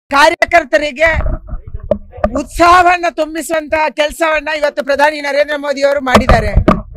ಕಾರ್ಯಕರ್ತರಿಗೆ ಉತ್ಸಾಹವನ್ನ ತುಂಬಿಸುವಂತ ಕೆಲಸವನ್ನ ಇವತ್ತು ಪ್ರಧಾನಿ ನರೇಂದ್ರ ಮೋದಿ ಅವರು ಮಾಡಿದ್ದಾರೆ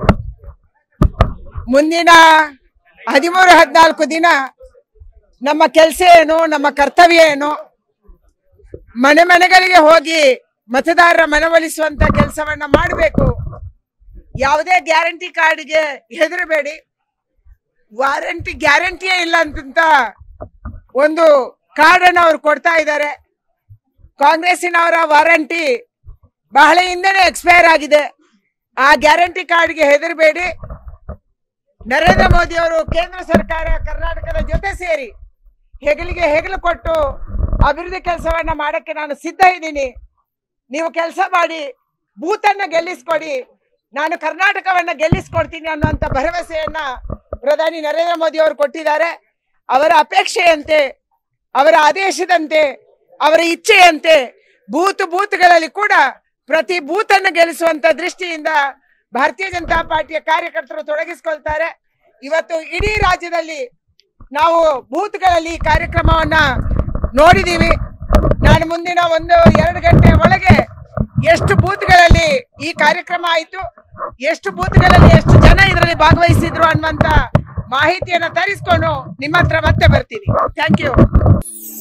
ಮುಂದಿನ ಹದಿಮೂರು ಹದಿನಾಲ್ಕು ದಿನ ನಮ್ಮ ಕೆಲಸ ಏನು ನಮ್ಮ ಕರ್ತವ್ಯ ಏನು ಮನೆ ಮನೆಗಳಿಗೆ ಹೋಗಿ ಮತದಾರರ ಮನವೊಲಿಸುವಂತ ಕೆಲಸವನ್ನ ಮಾಡಬೇಕು ಯಾವುದೇ ಗ್ಯಾರಂಟಿ ಕಾರ್ಡ್ಗೆ ಹೆದರಬೇಡಿ ವಾರಂಟಿ ಗ್ಯಾರಂಟಿಯೇ ಇಲ್ಲ ಅಂತ ಒಂದು ಕಾರ್ಡನ್ನು ಅವ್ರು ಕೊಡ್ತಾ ಇದ್ದಾರೆ ಕಾಂಗ್ರೆಸ್ಸಿನವರ ವಾರಂಟಿ ಬಹಳ ಹಿಂದೆನೆ ಎಕ್ಸ್ಪೈರ್ ಆಗಿದೆ ಆ ಗ್ಯಾರಂಟಿ ಕಾರ್ಡ್ಗೆ ಹೆದರಬೇಡಿ ನರೇಂದ್ರ ಮೋದಿ ಅವರು ಕೇಂದ್ರ ಸರ್ಕಾರ ಕರ್ನಾಟಕದ ಜೊತೆ ಸೇರಿ ಹೆಗಲಿಗೆ ಹೆಗಲು ಕೊಟ್ಟು ಅಭಿವೃದ್ಧಿ ಕೆಲಸವನ್ನ ಮಾಡಕ್ಕೆ ನಾನು ಸಿದ್ಧ ಇದ್ದೀನಿ ನೀವು ಕೆಲಸ ಮಾಡಿ ಬೂತನ್ನ ಗೆಲ್ಲಿಸ್ಕೊಡಿ ನಾನು ಕರ್ನಾಟಕವನ್ನ ಗೆಲ್ಲಿಸ್ಕೊಡ್ತೀನಿ ಅನ್ನುವಂತ ಭರವಸೆಯನ್ನ ಪ್ರಧಾನಿ ನರೇಂದ್ರ ಮೋದಿ ಅವರು ಕೊಟ್ಟಿದ್ದಾರೆ ಅವರ ಅಪೇಕ್ಷೆಯಂತೆ ಅವರ ಆದೇಶದಂತೆ ಅವರ ಇಚ್ಛೆಯಂತೆ ಬೂತ್ ಬೂತ್ಗಳಲ್ಲಿ ಕೂಡ ಪ್ರತಿ ಬೂತನ್ನು ಗೆಲ್ಲಿಸುವಂತ ದೃಷ್ಟಿಯಿಂದ ಭಾರತೀಯ ಜನತಾ ಪಾರ್ಟಿಯ ಕಾರ್ಯಕರ್ತರು ತೊಡಗಿಸಿಕೊಳ್ತಾರೆ ಇವತ್ತು ಇಡೀ ರಾಜ್ಯದಲ್ಲಿ ನಾವು ಬೂತ್ಗಳಲ್ಲಿ ಈ ಕಾರ್ಯಕ್ರಮವನ್ನ ನೋಡಿದೀವಿ ನಾನು ಮುಂದಿನ ಒಂದು ಎರಡು ಗಂಟೆ ಒಳಗೆ ಎಷ್ಟು ಬೂತ್ಗಳಲ್ಲಿ ಈ ಕಾರ್ಯಕ್ರಮ ಆಯಿತು ಎಷ್ಟು ಬೂತ್ಗಳಲ್ಲಿ ಎಷ್ಟು ಜನ ಇದರಲ್ಲಿ ಭಾಗವಹಿಸಿದ್ರು ಅನ್ನುವಂತ ಮಾಹಿತಿಯನ್ನ ತರಿಸ್ಕೊಂಡು ನಿಮ್ಮ ಹತ್ರ ಮತ್ತೆ ಬರ್ತೀನಿ ಥ್ಯಾಂಕ್ ಯು